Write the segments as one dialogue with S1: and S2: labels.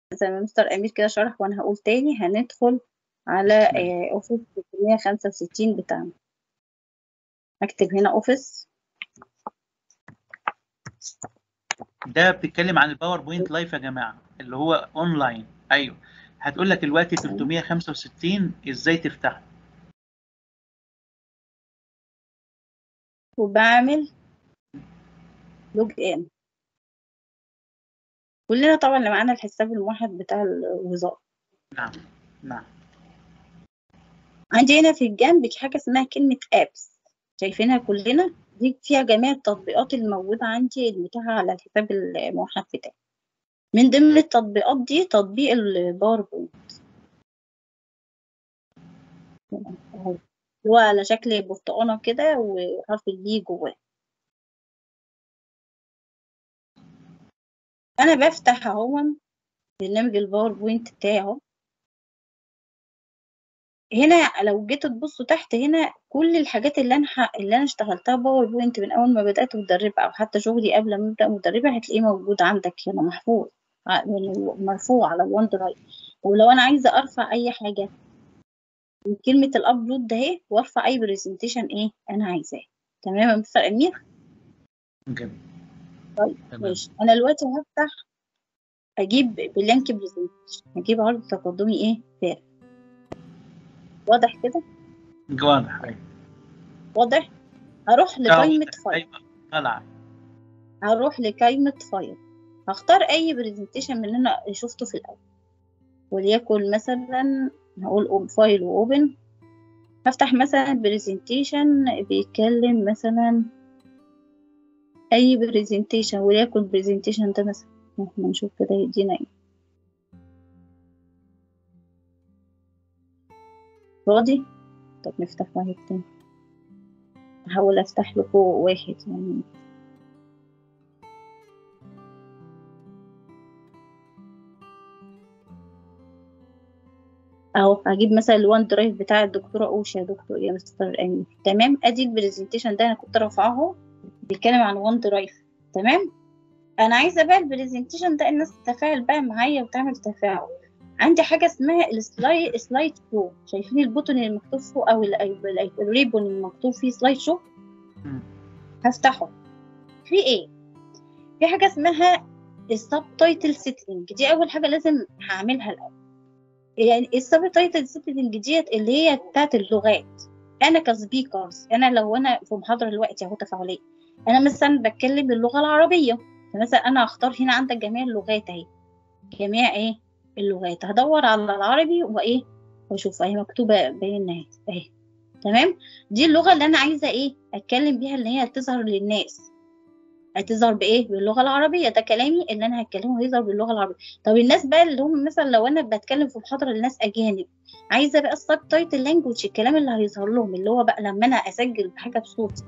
S1: زي ما مستر امير كده شرح وانا هقول تاني هندخل على آه، اوفيس 365 بتاعنا اكتب هنا اوفيس
S2: ده بتتكلم عن الباوربوينت لايف يا جماعه اللي هو اونلاين ايوه هتقول لك دلوقتي 365 ازاي تفتحه
S1: وبعمل لوج ان كلنا طبعا اللي معانا الحساب الموحد بتاع الوزارة
S2: نعم نعم
S1: عندي هنا في الجنب حاجة اسمها كلمة ابس شايفينها كلنا دي فيها جميع التطبيقات الموجودة عندي المتاحة على الحساب الموحد بتاعي من ضمن التطبيقات دي تطبيق الباوربوينت اهو اللي هو على شكل برتقانة كده وحرف البي جواه انا بفتح اهو برنامج الباوربوينت بتاعي اهو هنا لو جيت تبصوا تحت هنا كل الحاجات اللي انا ح... اللي انا اشتغلتها باوربوينت من اول ما بدات مدربه او حتى شغلي قبل ما ابدا مدربه هتلاقيه موجود عندك هنا محفوظ ع- يعني مرفوع على الون درايف ولو انا عايزه ارفع اي حاجه من كلمه الابلود ده اهي وارفع اي برزنتيشن ايه انا عايزاه تمام يا مستر امير
S2: جميل
S1: طيب
S2: تمام
S1: ماشي انا دلوقتي هفتح اجيب بلانك برزنتيشن هجيب عرض تقدمي ايه فارغ واضح كده
S2: واضح ايوه
S1: واضح هروح
S2: آه،
S1: لقائمه
S2: واضح.
S1: فايل
S2: ايوه طلع
S1: هروح لقائمة فايل هختار أي برزنتيشن من اللي أنا شفته في الأول وليكن مثلا هقول فايل وأوبن هفتح مثلا برزنتيشن بيتكلم مثلا أي برزنتيشن وليكن برزنتيشن ده مثلا احنا نشوف كده يدينا ايه فاضي طب نفتح واحد تاني هحاول افتح له فوق واحد يعني اهو هجيب مثلا الوان درايف بتاع الدكتوره اوشا يا دكتور يا مستر امين تمام ادي البرزنتيشن ده انا كنت رافعاه بيتكلم عن وان درايف تمام انا عايزه بقى البرزنتيشن ده الناس تتفاعل بقى معايا وتعمل تفاعل عندي حاجه اسمها السلايد سلايد شو شايفين البوتون اللي مكتوب فوق او ال- ال- الريبون اللي مكتوب فيه سلايد شو
S2: مم.
S1: هفتحه في ايه في حاجه اسمها السب تايتل سيتنج دي اول حاجه لازم هعملها الاول يعني السب تايتل سيتنج ديت اللي هي بتاعت اللغات انا كسبيكرز انا لو انا في محاضره دلوقتي اهو تفاعليه انا مثلا بتكلم باللغه العربيه فمثلا انا هختار هنا عندك جميع اللغات اهي جميع ايه اللغات هدور على العربي وايه واشوف اهي مكتوبه بين اهي اهي تمام دي اللغه اللي انا عايزه ايه اتكلم بيها اللي هي تظهر للناس هتظهر بايه باللغه العربيه ده كلامي اللي انا هتكلمه هيظهر باللغه العربيه طب الناس بقى اللي هم مثلا لو انا بتكلم في محاضره لناس اجانب عايزه بقى السب تايتل لانجوج الكلام اللي هيظهر لهم اللي هو بقى لما انا اسجل بحاجه بصوتي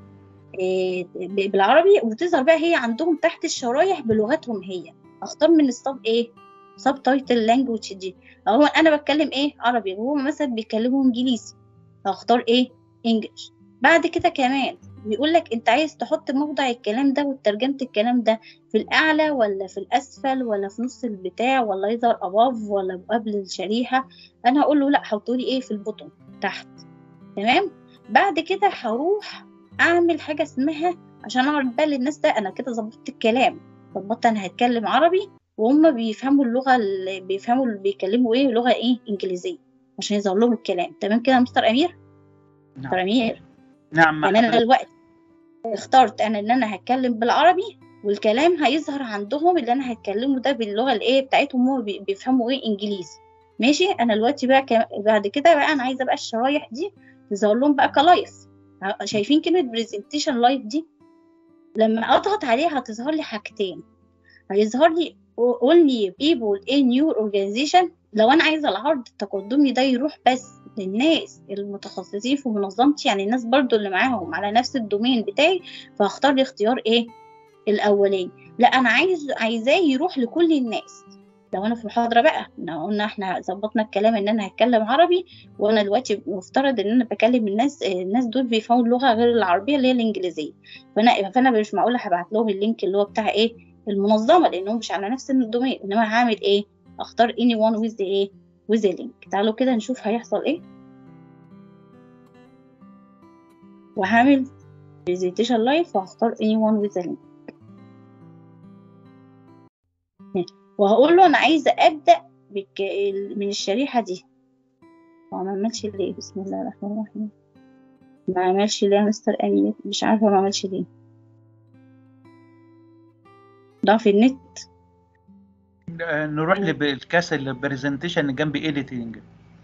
S1: إيه ب- بالعربي وتظهر بقى هي عندهم تحت الشرايح بلغتهم هي اختار من السب ايه سب تايتل لانجوج دي هو انا بتكلم ايه عربي وهم مثلا بيتكلموا انجليزي هختار ايه انجلش بعد كده كمان بيقول لك انت عايز تحط موضع الكلام ده وترجمة الكلام ده في الاعلى ولا في الاسفل ولا في نص البتاع ولا يظهر above ولا قبل الشريحة انا هقول له لا حطوا لي ايه في البطن تحت تمام بعد كده هروح اعمل حاجة اسمها عشان اعرض بقى للناس ده انا كده ظبطت الكلام ظبطت انا هتكلم عربي وهم بيفهموا اللغة اللي بيفهموا اللي بيكلموا ايه لغة ايه انجليزية عشان يظهر لهم الكلام تمام كده يا مستر امير مستر
S2: نعم
S1: امير
S2: نعم مع
S1: يعني انا
S2: حضرتك.
S1: دلوقتي اخترت انا ان انا هتكلم بالعربي والكلام هيظهر عندهم اللي انا هتكلمه ده باللغه الايه بتاعتهم هم بي- بيفهموا ايه انجليزي ماشي انا دلوقتي بقى ك... بعد كده بقى انا عايزه بقى الشرايح دي تظهر لهم بقى كلايف ع- شايفين كلمه برزنتيشن لايف دي لما اضغط عليها هتظهر لي حاجتين هيظهر لي only people in your organization لو انا عايزه العرض التقدمي ده يروح بس للناس المتخصصين في منظمتي يعني الناس برضو اللي معاهم على نفس الدومين بتاعي فهختار لي اختيار ايه الاولاني لا انا عايز عايزاه يروح لكل الناس لو انا في محاضره بقى احنا قلنا احنا ظبطنا الكلام ان انا هتكلم عربي وانا دلوقتي مفترض ان انا بكلم الناس الناس دول بيفهموا اللغه غير العربيه اللي هي الانجليزيه فانا فانا مش معقوله هبعت لهم اللينك اللي هو بتاع ايه المنظمه لانهم مش على نفس الدومين انما هعمل ايه اختار anyone with the ايه with the link تعالوا كده نشوف هيحصل ايه وهعمل presentation live وهختار anyone with the link وهقول له انا عايزه ابدا بك... من الشريحه دي هو ما عملش ليه بسم الله الرحمن الرحيم ما عملش ليه يا مستر امين مش عارفه ما عملش ليه ضعف النت
S2: آه، نروح للكاس البرزنتيشن اللي جنب ايديتنج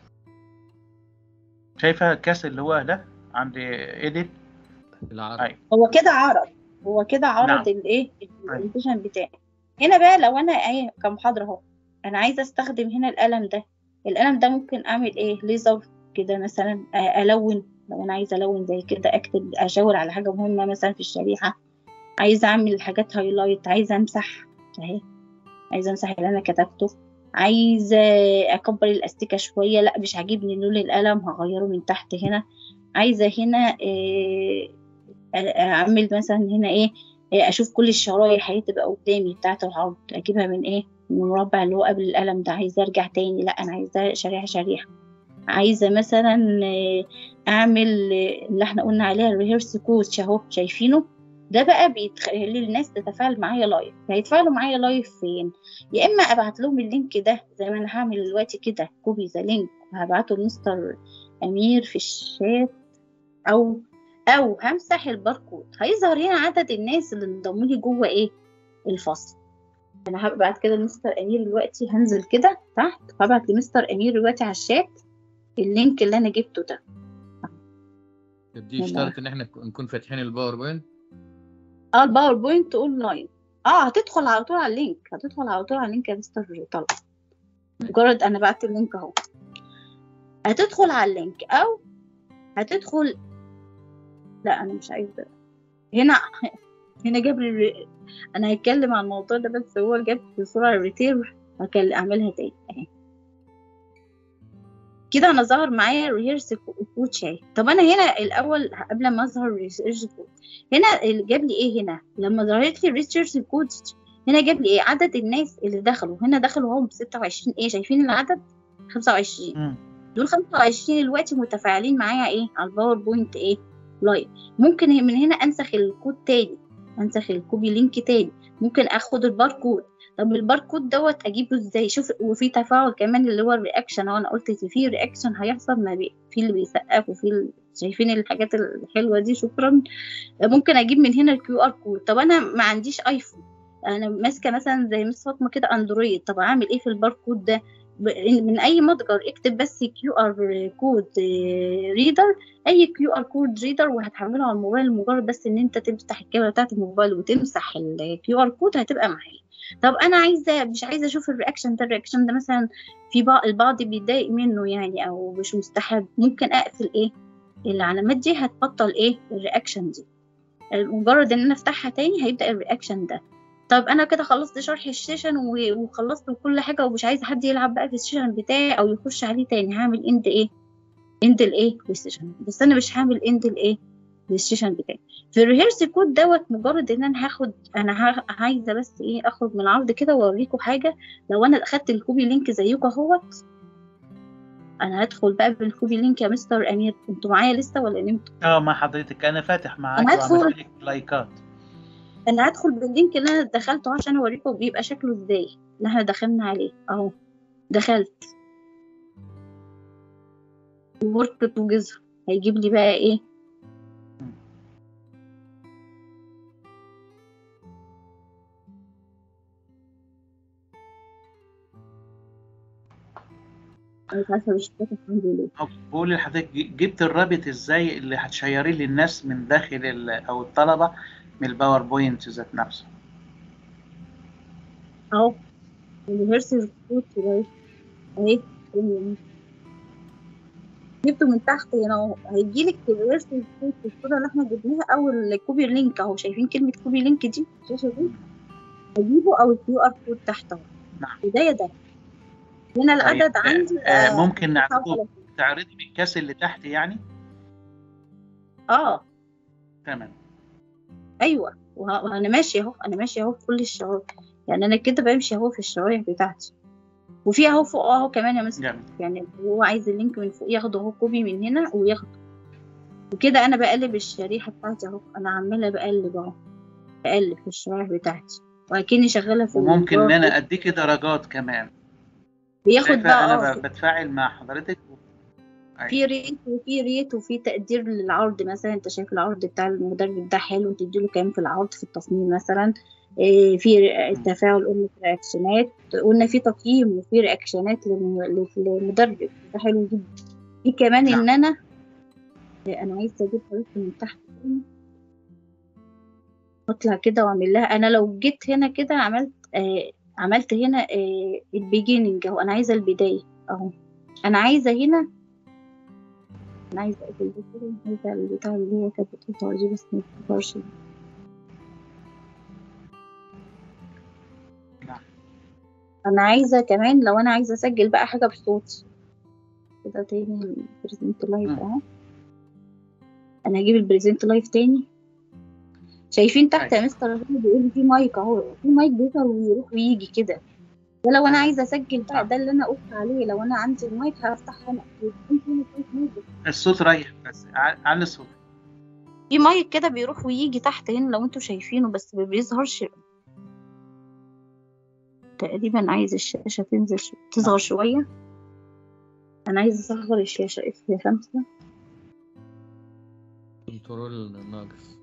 S2: شايفه الكاس اللي هو ده عند ايديت
S3: بالعربي
S2: أيوة.
S1: هو كده عرض هو كده عرض
S2: نعم.
S1: الايه البرزنتيشن بتاعي هنا بقى لو انا ايه كمحاضره اهو انا عايزه استخدم هنا القلم ده القلم ده ممكن اعمل ايه ليزر كده مثلا آه، الون لو انا عايزه الون زي كده اكتب اشاور على حاجه مهمه مثلا في الشريحه عايزه اعمل حاجات هايلايت عايزه امسح اهي عايزه امسح اللي انا كتبته عايزه اكبر الاستيكه شويه لا مش عاجبني لون القلم هغيره من تحت هنا عايزه هنا إيه اعمل مثلا هنا ايه إيه، اشوف كل الشرايح اللي تبقى قدامي بتاعه العرض اجيبها من ايه من المربع اللي هو قبل القلم ده عايزه ارجع تاني لا انا عايزه شريحه شريحه عايزه مثلا إيه، اعمل إيه، اللي احنا قلنا عليها الريهرس كوتش اهو شايفينه ده بقى بيخلي الناس تتفاعل معايا لايف هيتفاعلوا معايا لايف فين يا اما ابعت لهم اللينك ده زي ما انا هعمل دلوقتي كده كوبي ذا لينك وهبعته لمستر امير في الشات او او همسح الباركود هيظهر هنا عدد الناس اللي انضموا لي جوه ايه الفصل انا هبعت كده لمستر امير دلوقتي هنزل كده تحت هبعت لمستر امير دلوقتي على الشات اللينك اللي انا جبته ده
S3: دي
S1: والله.
S3: اشترط ان احنا نكون فاتحين الباوربوينت
S1: اه الباوربوينت اونلاين اه هتدخل على طول على اللينك هتدخل على طول على اللينك يا مستر طلعت مجرد انا بعت اللينك اهو هتدخل على اللينك او هتدخل لا انا مش عايزه هنا هنا جاب لي الري- انا هتكلم عن الموضوع ده بس هو جاب بسرعه الريتير هكل- اعملها تاني اهي كده انا ظهر معايا الريهرس كود شاي طب انا هنا الاول قبل ما اظهر الريسيرش كود هنا اللي جاب لي ايه هنا لما ظهرت لي الريسيرش كود هنا جاب لي ايه عدد الناس اللي دخلوا هنا دخلوا هم 26 ايه شايفين العدد 25
S2: مم.
S1: دول 25 دلوقتي متفاعلين معايا ايه على الباوربوينت ايه لايف ممكن من هنا انسخ الكود تاني انسخ الكوبي لينك تاني ممكن اخد الباركود طب الباركود دوت اجيبه ازاي شوف وفي تفاعل كمان اللي هو الرياكشن اهو انا قلت إن في رياكشن هيحصل ما بي... في اللي بيسقف وفي ال... شايفين الحاجات الحلوه دي شكرا ممكن اجيب من هنا الكيو ار كود طب انا ما عنديش ايفون انا ماسكه مثلا زي مس فاطمه كده اندرويد طب اعمل ايه في الباركود ده ب- من اي متجر اكتب بس كيو ار كود ريدر اي كيو ار كود ريدر وهتحمله على الموبايل مجرد بس ان انت تفتح الكاميرا بتاعت الموبايل وتمسح الكيو ار كود هتبقى معايا طب انا عايزه مش عايزه اشوف الرياكشن ده الرياكشن ده مثلا في بعض البعض بيتضايق منه يعني او مش مستحب ممكن اقفل ايه العلامات دي هتبطل ايه الرياكشن دي مجرد ان انا افتحها تاني هيبدا الرياكشن ده طب انا كده خلصت شرح السيشن و- وخلصت كل حاجه ومش عايزه حد يلعب بقى في السيشن بتاعي او يخش عليه تاني هعمل اند ايه اند الايه للسيشن بس انا مش هعمل اند الايه للسيشن بتاعي في الريهرس كود دوت مجرد ان انا هاخد انا ها- عايزه بس ايه اخرج من العرض كده واوريكم حاجه لو انا اخدت الكوبي لينك زيكم اهوت انا هدخل بقى بالكوبي لينك يا مستر امير انتوا معايا لسه ولا نمتوا
S2: اه مع حضرتك انا فاتح معاك
S1: أنا هدخل.
S2: وعملت لك لايكات
S1: انا هدخل باللينك اللي انا دخلته عشان اوريكم بيبقى شكله ازاي اللي احنا دخلنا عليه اهو دخلت ورك توجذر هيجيب لي بقى ايه انا مش عارفه مش فاكره عندي ليه
S2: أو بقول لحضرتك ج- جبت الرابط ازاي اللي هتشيريه للناس من داخل ال- او الطلبه من الباوربوينت ذات نفسه
S1: اهو الريهرسل كود اهي اهي جبته من تحت هنا اهو هيجيلك الريهرسل كود في الصوره اللي احنا جبناها او الكوبي لينك اهو شايفين كلمه كوبي لينك دي الشاشه دي هجيبه او الكيو ار كود تحت اهو
S2: نعم.
S1: بدايه ده هنا العدد
S2: طيب،
S1: عندي
S2: آه،
S1: بقى
S2: ممكن نعرضه
S1: 39.
S2: تعرضي بالكاس اللي تحت يعني
S1: اه
S2: تمام
S1: ايوه وه- وانا ماشيه اهو انا ماشيه اهو في كل الشرايح يعني انا كده بمشي اهو في الشرايح بتاعتي وفي اهو فوق اهو كمان يا مستر
S2: جميل
S1: يعني هو عايز اللينك من فوق ياخده اهو كوبي من هنا وياخده وكده انا بقلب الشريحة بتاعتي اهو انا عمالة بقلب اهو بقلب في الشرايح بتاعتي وأكني شغالة في
S2: وممكن ان
S1: البرافو.
S2: انا اديكي درجات كمان
S1: بياخد
S2: شايفة
S1: بقى
S2: انا
S1: اه
S2: ب- بتفاعل مع حضرتك أيوة.
S1: في ريت وفي ريت وفي تقدير للعرض مثلا انت شايف العرض بتاع المدرب ده حلو تديله كام في العرض في التصميم مثلا إيه، في ر- تفاعل قلنا في رياكشنات قلنا في تقييم وفي رياكشنات للم- للمدرب ده حلو جدا في كمان
S2: نعم.
S1: ان انا انا عايزه اجيب حضرتك من تحت تاني. اطلع كده واعمل لها انا لو جيت هنا كده عملت آه عملت هنا آه البيجيننج اهو انا عايزه البدايه اهو انا عايزه هنا انا عايزه اقفل ده كده عايزه البتاع اللي هي كانت بتظهر دي بس ما بتظهرش
S2: نعم.
S1: انا عايزه كمان لو انا عايزه اسجل بقى حاجه بصوت كده تاني البريزنت لايف
S2: مم.
S1: اهو انا هجيب البريزنت لايف تاني شايفين تحت يا مستر هنا بيقول لي في مايك اهو في مايك بيظهر ويروح ويجي كده ده لو انا عايزه اسجل بقى ده اللي انا قلت عليه لو انا عندي المايك هفتح هنا يكون في مايك موجود.
S2: الصوت رايح بس ع- علي الصوت
S1: في مايك كده بيروح ويجي تحت هنا لو انتوا شايفينه بس ما بيظهرش تقريبا عايز الشاشة تنزل شو... تظهر شوية أنا عايزة أصغر الشاشة اف خمسة
S3: كنترول ناقص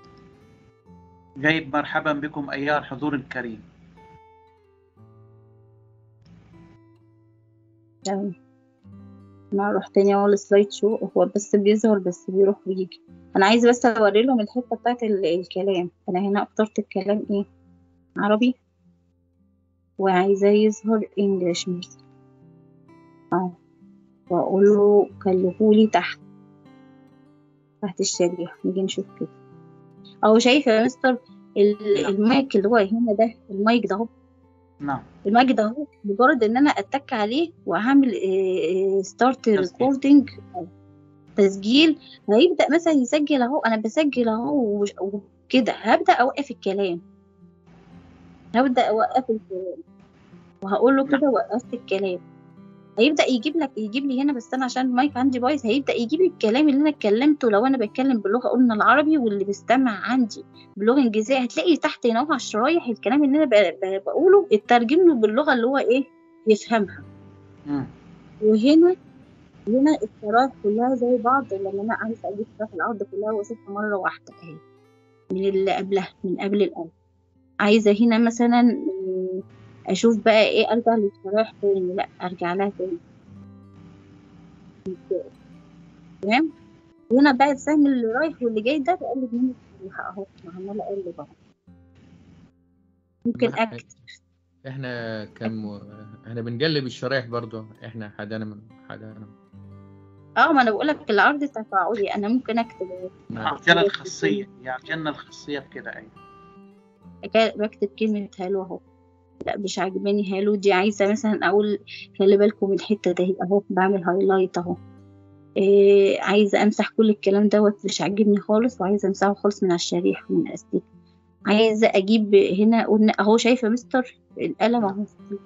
S2: جايب مرحبا بكم ايها الحضور الكريم
S1: يعني أنا أروح تاني أول سلايد شو هو بس بيظهر بس بيروح ويجي أنا عايزة بس أوري لهم الحتة بتاعت ال- الكلام أنا هنا اخترت الكلام إيه عربي وعايزاه يظهر انجلش مثلا اه واقول له كلفولي تحت تحت الشريحة نيجي نشوف كده اهو شايف يا مستر ال-
S2: نعم.
S1: المايك اللي هو هنا ده المايك ده اهو
S2: نعم
S1: المايك ده اهو مجرد ان انا اتك عليه وهعمل ستارت
S2: تسجيل.
S1: ريكوردنج تسجيل هيبدأ مثلا يسجل اهو انا بسجل اهو وش- وكده هبدأ اوقف الكلام هبدأ اوقف الكلام وهقول له كده وقفت الكلام هيبدأ يجيب لك يجيب لي هنا بس انا عشان المايك عندي بايظ هيبدأ يجيب لي الكلام اللي انا اتكلمته لو انا بتكلم باللغة قلنا العربي واللي بيستمع عندي باللغة الانجليزية هتلاقي تحت هنا أهو على الشرايح الكلام اللي انا ب- ب- بقوله اترجم له باللغة اللي هو ايه يفهمها
S2: مم.
S1: وهنا هنا الشرايح كلها زي بعض لما انا عايزه اجيب شرايح الارض كلها واشوفها مره واحده اهي من اللي قبلها من قبل القلب عايزه هنا مثلا م، اشوف بقى ايه ارجع للشرايح تاني لا ارجع لها تاني تمام وهنا بقى السهم اللي رايح واللي جاي ده بقلب منه الشريحه اهو أنا عماله اقلب اهو ممكن
S3: ما-
S1: اكتب
S3: احنا كم احنا بنقلب الشرايح برضو احنا حدانا من حدانا
S1: اه ما انا بقول لك العرض التفاعلي انا ممكن اكتب
S3: نعم.
S2: اعطينا الخاصيه يعطينا الخاصيه بكده ايوه
S1: أكا- بكتب كلمة هالو اهو لا مش عاجباني هالو دي عايزة مثلا أقول خلي بالكم من الحتة دي أهو بعمل هايلايت أهو إيه عايزة أمسح كل الكلام دوت مش عاجبني خالص وعايزة أمسحه خالص من على الشريحة من الأستيك عايزة أجيب هنا قلنا أهو شايفة مستر القلم أهو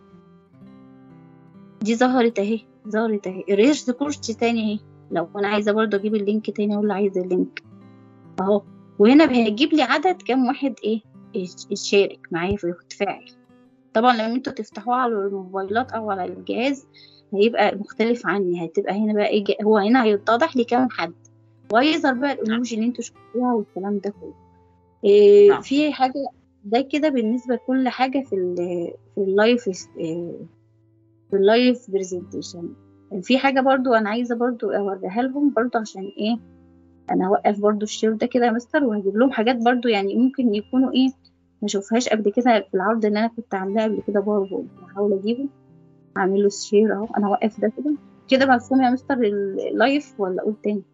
S1: دي ظهرت أهي ظهرت أهي ريش كورس تاني أهي لو أنا عايزة برضه أجيب اللينك تاني أقول له عايزة اللينك أهو وهنا هيجيب لي عدد كام واحد إيه يش- يشارك معايا ويتفاعل طبعا لما انتوا تفتحوها على الموبايلات او على الجهاز هيبقى مختلف عني هتبقى هنا بقى ايه جا- هو هنا هيتضح لي كام حد وهيظهر بقى الايموجي اللي انتوا شفتوها والكلام ده كله إيه
S2: نعم.
S1: في حاجه ده كده بالنسبه لكل حاجه في ال في اللايف إيه في اللايف برزنتيشن في حاجه برضو انا عايزه برضو اوريها لهم برضو عشان ايه انا هوقف برضو الشير ده كده يا مستر وهجيب لهم حاجات برضو يعني ممكن يكونوا ايه ما شوفهاش قبل كده في العرض اللي انا كنت عاملاه قبل كده برضو هحاول اجيبه اعمل له شير اهو انا هوقف ده كده كده مفهوم يا مستر اللايف ولا اقول تاني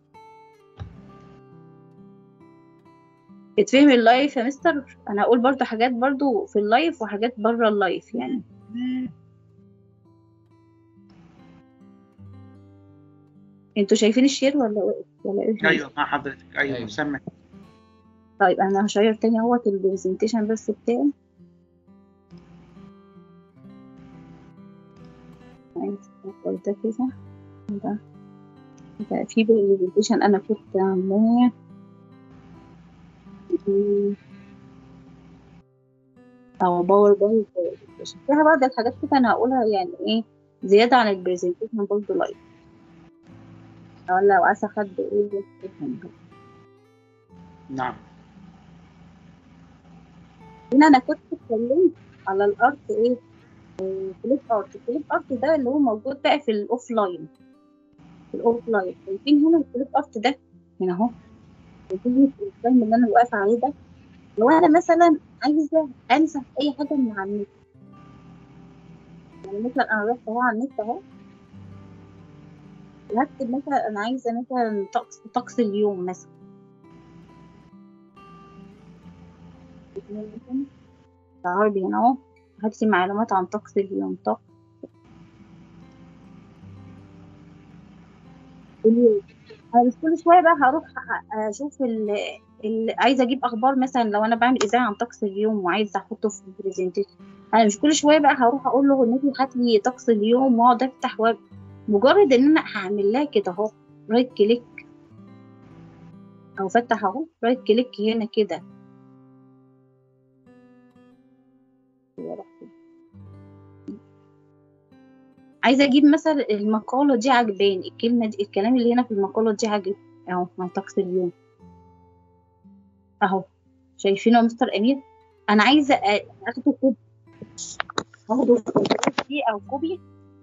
S1: اتفهم اللايف يا مستر انا هقول برضو حاجات برضو في اللايف وحاجات بره اللايف يعني انتوا شايفين الشير ولا واقف ولا ايه
S2: ايوه مع حضرتك ايوه
S3: أيوة.
S2: سمع
S1: طيب انا هشير تاني اهوت البرزنتيشن بس بتاعي عايز أفكر ده كده ده ده في برزنتيشن أنا كنت عاملاه مم. أو باور بوينت presentation. فيها بعض الحاجات كده أنا هقولها يعني إيه زيادة عن البرزنتيشن برضه لايف ولا لو عايزة حد يقول يفهم.
S2: نعم
S1: هنا أنا كنت اتكلمت على الأرت إيه كليب ارت الكليب ارت ده اللي هو موجود بقى في الاوف لاين في الاوف لاين شايفين هنا الكليب ارت ده هنا اهو شايفين الفيلم اللي انا واقفه عليه ده لو انا مثلا عايزه انسخ اي حاجه من على النت يعني مثلا انا رحت اهو على النت اهو وهكتب مثلا انا عايزه مثلا طقس طقس اليوم مثلا عربي هنا اهو هكتب معلومات عن طقس اليوم طقس اليوم انا مش كل شويه بقى هروح أ- اشوف ال ال عايزه اجيب اخبار مثلا لو انا بعمل اذاعه عن طقس اليوم وعايزه احطه في البرزنتيشن انا مش كل شويه بقى هروح اقول له النبي هات لي طقس اليوم واقعد افتح واب مجرد ان انا هعمل لها كده اهو رايت كليك او فتح اهو رايت كليك هنا كده عايزه اجيب مثلا المقاله دي عجباني الكلمه دي الكلام اللي هنا في المقاله دي عجب اهو من طقس اليوم اهو شايفينه يا مستر امير انا عايزه أ- اخده كوبي اخده في دي او كوبي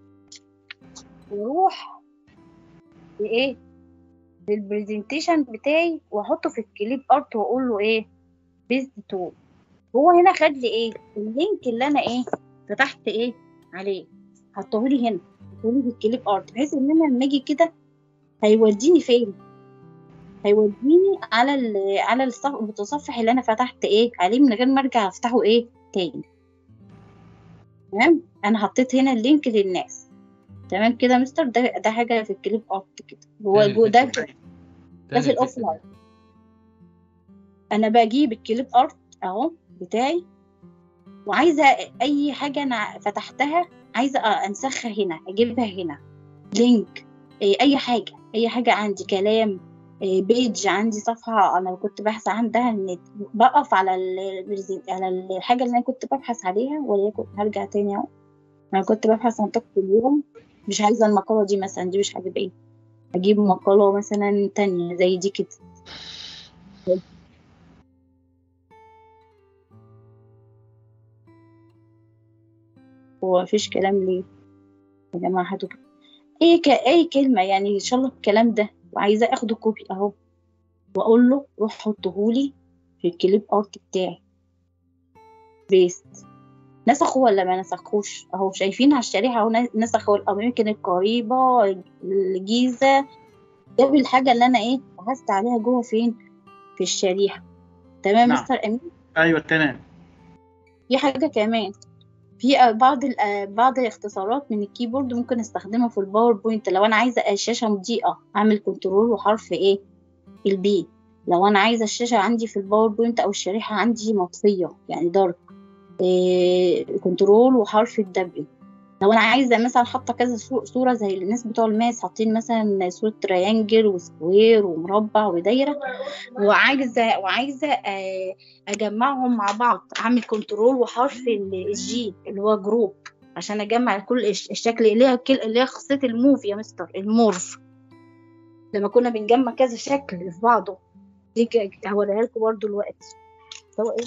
S1: واروح لايه للبرزنتيشن بتاعي واحطه في الكليب ارت واقول له ايه بيست تو هو هنا خد لي ايه اللينك اللي انا ايه فتحت ايه عليه حطهولي هنا حطهولي في الكليب ارت بحيث ان انا لما اجي كده هيوديني فين هيوديني على ال على الصف- المتصفح اللي انا فتحت ايه عليه من غير ما ارجع افتحه ايه تاني تمام انا حطيت هنا اللينك للناس تمام كده يا مستر ده ده حاجه في الكليب ارت كده هو
S3: تاني
S1: جو- ده
S3: الفكرة.
S1: ده
S3: تاني
S1: في الاوف
S3: الفكرة.
S1: لاين انا بجيب الكليب ارت اهو بتاعي وعايزه اي حاجه انا فتحتها عايزه انسخها هنا اجيبها هنا لينك إيه، اي حاجه اي حاجه عندي كلام إيه، بيج عندي صفحه انا كنت بحث عنها النت بقف على ال على الحاجه اللي انا كنت ببحث عليها وليكن هرجع تاني اهو انا كنت ببحث عن طاقة اليوم مش عايزه المقاله دي مثلا دي مش عاجباني اجيب مقاله مثلا تانية زي دي كده هو مفيش كلام ليه يا جماعة هاتوا كده. اي ك... اي كلمة يعني ان شاء الله الكلام ده وعايزة اخده كوبي اهو واقول له روح حطهولي في الكليب ارت بتاعي بيست نسخه ولا ما نسخوش اهو شايفين على الشريحة اهو نسخوا الاماكن القريبة الجيزة جاب الحاجة اللي انا ايه بحثت عليها جوه فين في الشريحة تمام
S2: نعم.
S1: مستر امين
S2: ايوه تمام
S1: في حاجة كمان في بعض ال- بعض الاختصارات من الكيبورد ممكن استخدمها في الباوربوينت لو انا عايزة الشاشة مضيئة اعمل كنترول وحرف ايه البي لو انا عايزة الشاشة عندي في الباوربوينت او الشريحة عندي مطفية يعني دارك إيه كنترول وحرف الدبليو لو انا عايزة مثلا حاطة كذا صو- صورة زي الناس بتوع الماس حاطين مثلا صورة تريانجل وسكوير ومربع ودايرة وعايزة وعايزة آه، اجمعهم مع بعض اعمل كنترول وحرف ال- الجي اللي هو جروب عشان اجمع كل الش- الشكل اللي هي كل- اللي هي خاصيه الموف يا مستر المورف لما كنا بنجمع كذا شكل في بعضه دي ك- هوريها لكم برضه دلوقتي هو ايه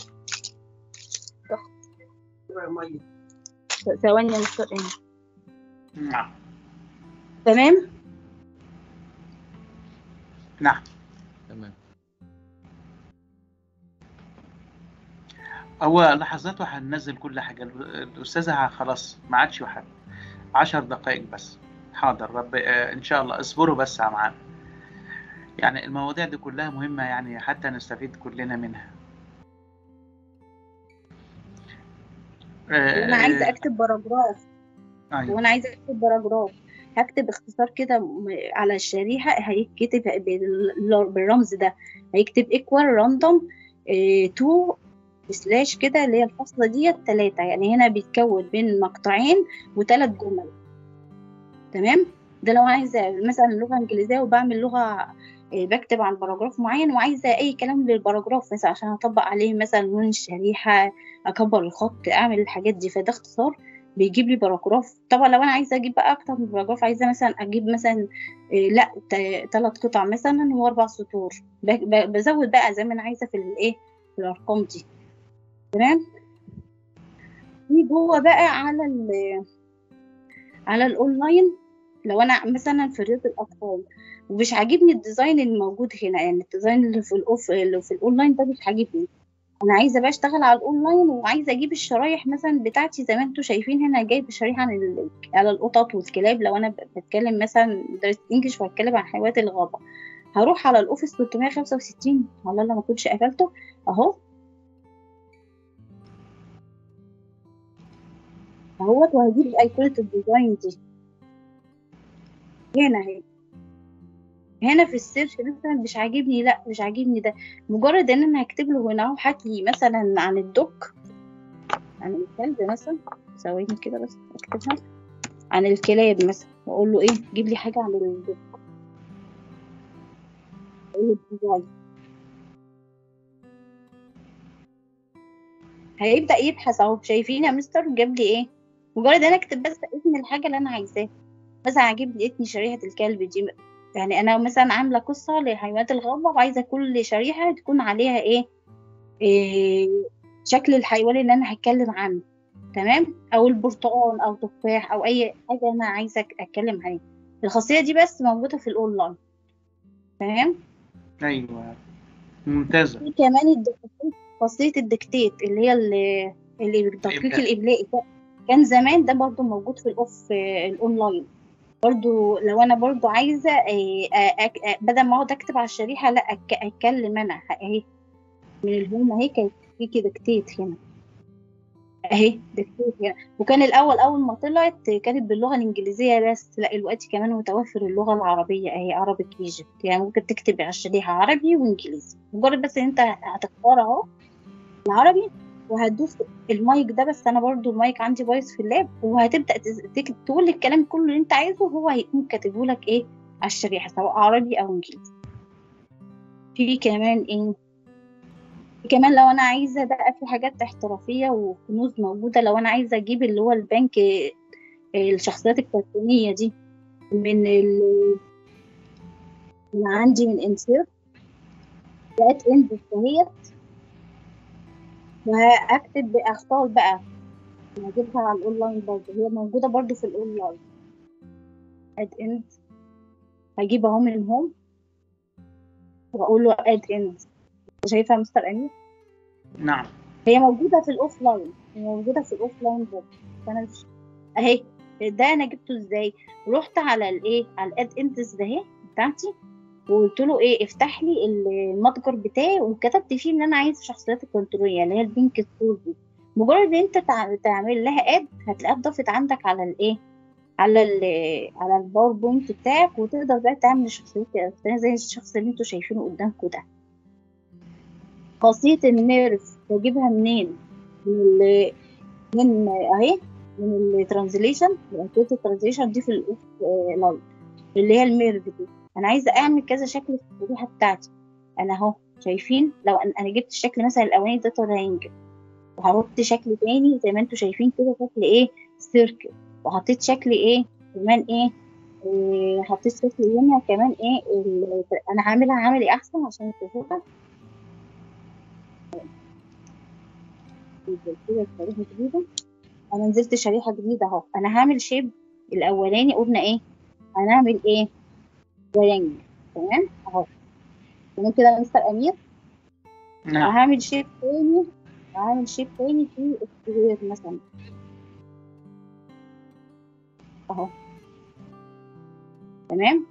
S1: ثواني يا مستر ايه
S2: نعم
S1: تمام
S2: نعم
S3: تمام
S2: هو لحظات وهننزل كل حاجة الأستاذة خلاص ما عادش واحد عشر دقائق بس حاضر رب آه، إن شاء الله اصبروا بس يا معانا يعني المواضيع دي كلها مهمة يعني حتى نستفيد كلنا منها آه،
S1: وانا عايزه اكتب باراجراف
S2: أيوة.
S1: وانا عايزه اكتب باراجراف هكتب اختصار كده م- على الشريحه هيتكتب بال- بالرمز ده هيكتب ايكوال راندوم تو سلاش كده اللي هي الفاصله ديت ثلاثه يعني هنا بيتكون بين مقطعين وثلاث جمل تمام ده لو عايزه مثلا لغه انجليزيه وبعمل لغه آه، بكتب عن باراجراف معين وعايزه اي كلام للباراجراف مثلا عشان اطبق عليه مثلا لون الشريحه اكبر الخط اعمل الحاجات دي فده اختصار بيجيب لي باراجراف طبعا لو انا عايزه اجيب بقى اكتر من باراجراف عايزه مثلا اجيب مثلا إيه لا ثلاث قطع مثلا واربع سطور ب- ب- بزود بقى زي ما انا عايزه في الايه في الارقام دي تمام في جوه بقى على ال على الاونلاين لو انا مثلا في رياض الاطفال ومش عاجبني الديزاين الموجود هنا يعني الديزاين اللي في الاوف اللي في الاونلاين ده مش عاجبني انا عايزه بقى اشتغل على الاونلاين وعايزه اجيب الشرايح مثلا بتاعتي زي ما انتم شايفين هنا جايب شريحه عن ال... على القطط والكلاب لو انا ب- بتكلم مثلا مدرسه انجلش وهتكلم عن حيوانات الغابه هروح على الاوفيس 365 على الله ما كنتش قفلته اهو اهوت وهجيب ايقونه الديزاين دي هنا اهي هنا في السيرش مثلا مش عاجبني لا مش عاجبني ده مجرد ان انا هكتب له هنا اهو هات لي مثلا عن الدوك عن الكلب مثلا ثواني كده بس اكتبها عن الكلاب مثلا واقول له ايه جيب لي حاجه عن الدوك اقول له ديزاين هيبدا يبحث اهو شايفين يا مستر جاب لي ايه مجرد انا اكتب بس اسم الحاجه اللي انا عايزاها مثلا عاجبني لقيتني شريحه الكلب دي يعني انا مثلا عامله قصه لحيوانات الغابه وعايزه كل شريحه تكون عليها ايه, إيه شكل الحيوان اللي انا هتكلم عنه تمام او البرتقال او تفاح او اي حاجه انا عايزه أك- اتكلم عليها الخاصيه دي بس موجوده في الاونلاين تمام
S2: ايوه ممتازه
S1: في كمان الدكتات خاصيه الدكتات اللي هي اللي اللي التدقيق
S2: الإبداع.
S1: الاملائي كان زمان ده برضو موجود في الاوف آه، الاونلاين برضو لو انا برضو عايزه آه، آه، أك- آه، بدل ما اقعد اكتب على الشريحه لا أك- اتكلم انا اهي من الهوم اهي كانت في كده دكتات هنا اهي دكتات هنا وكان الاول اول ما طلعت كانت باللغه الانجليزيه بس لا دلوقتي كمان متوفر اللغه العربيه اهي عربي ايجيبت يعني ممكن تكتب على الشريحه عربي وانجليزي مجرد بس ان انت هتختار اهو العربي وهتدوس المايك ده بس انا برضو المايك عندي بايظ في اللاب وهتبدا تز- تك- تقول الكلام كله اللي انت عايزه وهو هيكون كاتبه لك ايه على الشريحه سواء عربي او انجليزي في كمان ايه في كمان لو انا عايزه بقى في حاجات احترافيه وكنوز موجوده لو انا عايزه اجيب اللي هو البنك آه، الشخصيات الكرتونيه دي من ال من عندي من انسير لقيت اند دهيت وهكتب اختار بقى هجيبها على الاونلاين برضه هي موجوده برضه في الاونلاين اد اند هجيب اهو من هوم واقول له اد اند شايفها يا مستر امير
S2: نعم
S1: هي موجوده في الاوف لاين هي موجوده في الاوف لاين برضه فانا مش اهي ده انا جبته ازاي رحت على الايه على الاد اندز ده اهي بتاعتي وقلت له ايه افتح لي المتجر بتاعي وكتبت فيه ان انا عايز شخصيات الكنتروليه اللي هي البينك ستور دي مجرد ان انت تع- تعمل لها اد هتلاقيها اتضافت عندك على الايه على ال على الباوربوينت بتاعك وتقدر بقى تعمل شخصيات كده زي الشخص اللي انتوا شايفينه قدامكم ده خاصية النيرف بجيبها منين؟ من ال من اهي من الترانزليشن من الترانزليشن دي في الاوف لاين اللي هي الميرف دي انا عايزه اعمل كذا شكل في الشريحه بتاعتي انا اهو شايفين لو انا أنا جبت الشكل مثلا الاولاني ده ترينجل وهحط شكل تاني زي ما انتوا شايفين كده شكل ايه سيركل وحطيت شكل ايه كمان ايه إيه، حطيت شكل هنا كمان ايه ال- انا هعملها عملي احسن عشان تشوفوها كده شريحه جديده انا نزلت شريحه جديده اهو انا هعمل شيب الاولاني قلنا ايه هنعمل ايه ترينجل تمام اهو تمام كده يا مستر امير
S2: نعم
S1: وهعمل شيب تاني وهعمل شيب تاني في السكوير مثلا اهو تمام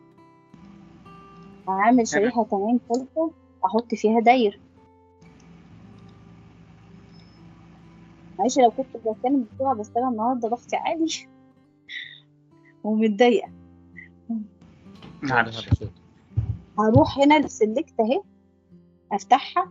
S1: هعمل شريحة كمان ثالثة احط فيها داير معلش لو كنت بتكلم بسرعة بس انا النهاردة ضغطي عالي ومتضايقة
S2: معلش
S1: هروح هنا للسلكت اهي افتحها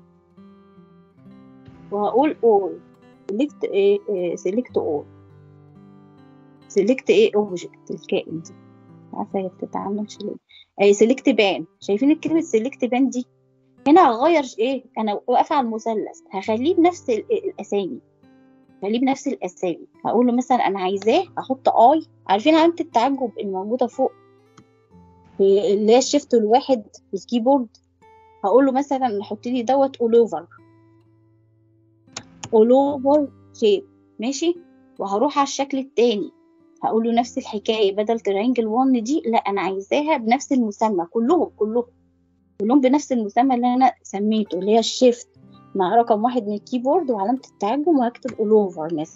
S1: وهقول all select ايه select all select ايه object الكائن دي عارفه هي بتتعملش ليه اي سيلكت بان شايفين كلمه سيلكت بان دي هنا هغير ايه انا واقفه على المثلث هخليه بنفس ال- الاسامي هخليه بنفس الاسامي هقول له مثلا انا عايزاه احط اي عارفين علامه التعجب الموجوده فوق في اللي هي الشيفت الواحد في الكيبورد هقول له مثلا حط لي دوت اول اوفر اول اوفر شيب ماشي وهروح على الشكل التاني هقول له نفس الحكايه بدل ترينجل 1 دي لا انا عايزاها بنفس المسمى كلهم كلهم كلهم بنفس المسمى اللي انا سميته اللي هي الشيفت مع رقم واحد من الكيبورد وعلامة التعجب وهكتب اول اوفر مثلا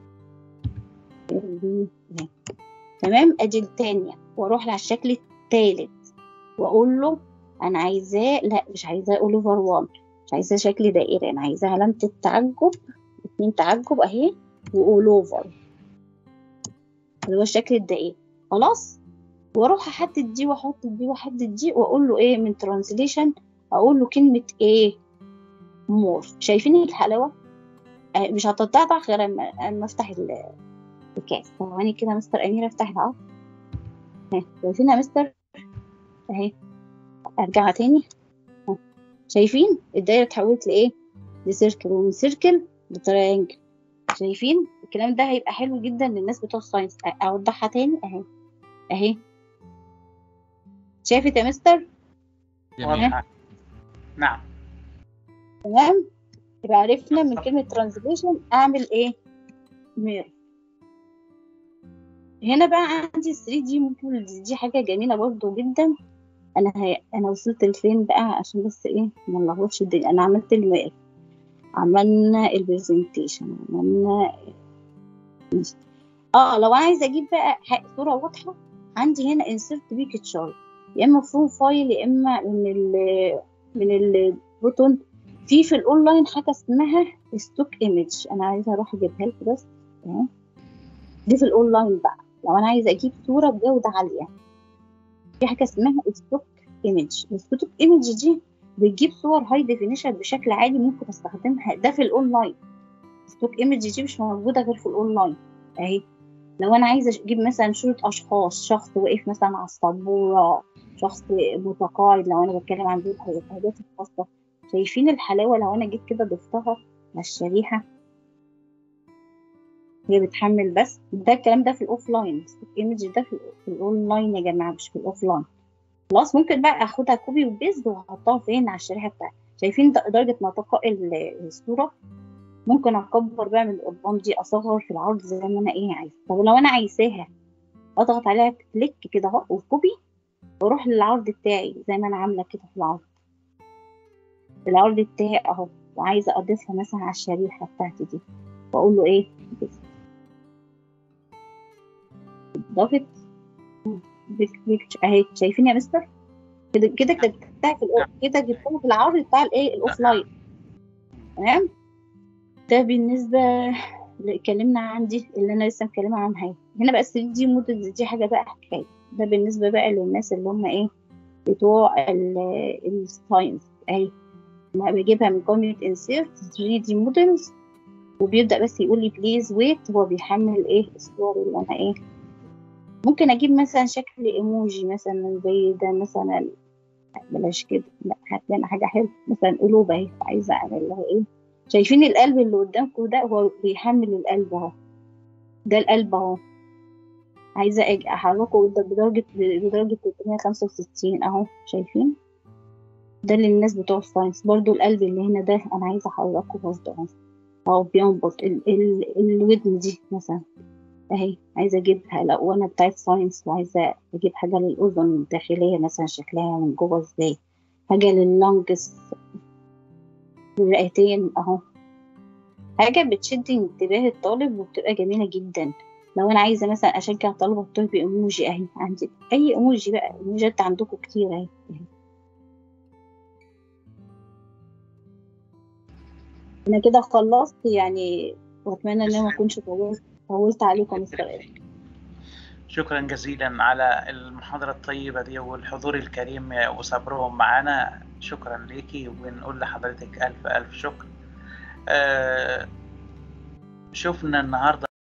S1: تمام ادي التانية واروح على الشكل التالت واقول له انا عايزاه لا مش عايزاه اول اوفر 1 مش عايزاه شكل دائري انا عايزاه علامة التعجب اتنين تعجب اهي واول اوفر اللي هو الشكل الدائري خلاص واروح احدد دي واحط دي واحدد دي واقول له ايه من ترانسليشن اقول له كلمة ايه مور شايفين الحلاوة آه، مش هتتقطع غير اما اما افتح ال- الكاس ثواني كده مستر امير افتح العرض اهي شايفين يا مستر اهي ارجع تاني أهو. شايفين الدايرة اتحولت لايه لسيركل ومن سيركل لتريانجل شايفين الكلام ده هيبقى حلو جدا للناس بتوع الساينس أ- اوضحها تاني اهي اهي شافت يا مستر
S3: جميل
S2: واضحة نعم
S1: تمام يبقى عرفنا من كلمة ترانزليشن أعمل إيه؟ مير هنا بقى عندي 3 دي موديلز دي حاجة جميلة برضو جدا أنا هي... أنا وصلت لفين بقى عشان بس إيه ما نلخبطش الدنيا أنا عملت المير عملنا البرزنتيشن عملنا ماشي. اه لو عايزة أجيب بقى ح- صورة واضحة عندي هنا insert picture يا إما فروم فايل يا إما من ال من البوتون في في الاونلاين حاجه اسمها ستوك ايمج انا عايزه اروح اجيبها لكم بس تمام دي في الاونلاين بقى لو انا عايزه اجيب صوره بجوده عاليه في حاجه اسمها ستوك ايمج الستوك ايمج دي بتجيب صور هاي ديفينيشن بشكل عالي ممكن استخدمها ده في الاونلاين ستوك ايمج دي مش موجوده غير في الاونلاين اهي لو انا عايزه اجيب مثلا صوره اشخاص شخص واقف مثلا على السبوره شخص متقاعد لو انا بتكلم عن دي الحاجات الخاصه شايفين الحلاوة لو أنا جيت كده ضفتها على الشريحة هي بتحمل بس ده الكلام ده في الأوفلاين الايمج ده في في الأونلاين يا جماعة مش في الأوفلاين خلاص ممكن بقى أخدها كوبي وبيست وأحطها فين على الشريحة بتاعتي شايفين د- درجة نطقاء ال- الصورة ممكن أكبر بقى من قدام دي أصغر في العرض زي ما أنا إيه عايزة طب لو أنا عايزاها أضغط عليها كليك كده أهو وكوبي وأروح للعرض بتاعي زي ما أنا عاملة كده في العرض العرض بتاعي اهو وعايزه اضيفها مثلا على الشريحه بتاعتي دي واقول له ايه بس. ضافت بيك- بيك- اهي شايفين يا مستر كده كده جبتها في الأو- كده جبتها في العرض بتاع الايه الاوف لاين تمام ده بالنسبه اللي اتكلمنا عن دي اللي انا لسه مكلمه عنها اهي. هنا بقى 3 دي موديل دي حاجه بقى حكايه ده بالنسبه بقى للناس اللي هم ايه بتوع الساينس اهي انا بجيبها من قائمة insert 3D models وبيبدأ بس يقول لي please wait هو بيحمل ايه الصور اللي انا ايه ممكن اجيب مثلا شكل ايموجي مثلا زي ده مثلا بلاش كده لا هات لنا حاجة حلوة مثلا قلوب اهي عايزة اعمل لها ايه شايفين القلب اللي قدامكم ده هو بيحمل القلب اهو ده القلب اهو عايزة أج- احركه بد- بدرجة بدرجة 365 اهو شايفين ده للناس بتوع الساينس برضو القلب اللي هنا ده انا عايزه احركه برضو اهو اهو بينبض ال ال الودن دي مثلا اهي عايزه اجيبها لو انا بتاعت ساينس وعايزه اجيب حاجه للاذن الداخليه مثلا شكلها من جوه ازاي حاجه لللنجز الرئتين اهو حاجه بتشد انتباه الطالب وبتبقى جميله جدا لو انا عايزه مثلا اشجع الطلبه بتوعي بايموجي اهي عندي اي ايموجي بقى ايموجيات عندكم كتير اهي أهي. انا كده خلصت يعني واتمنى ان انا ما اكونش طولت طولت عليكم يا مستر إيريك.
S2: شكرا جزيلا على المحاضرة الطيبة دي والحضور الكريم وصبرهم معنا شكرا ليكي ونقول لحضرتك ألف ألف شكر آه، شفنا النهاردة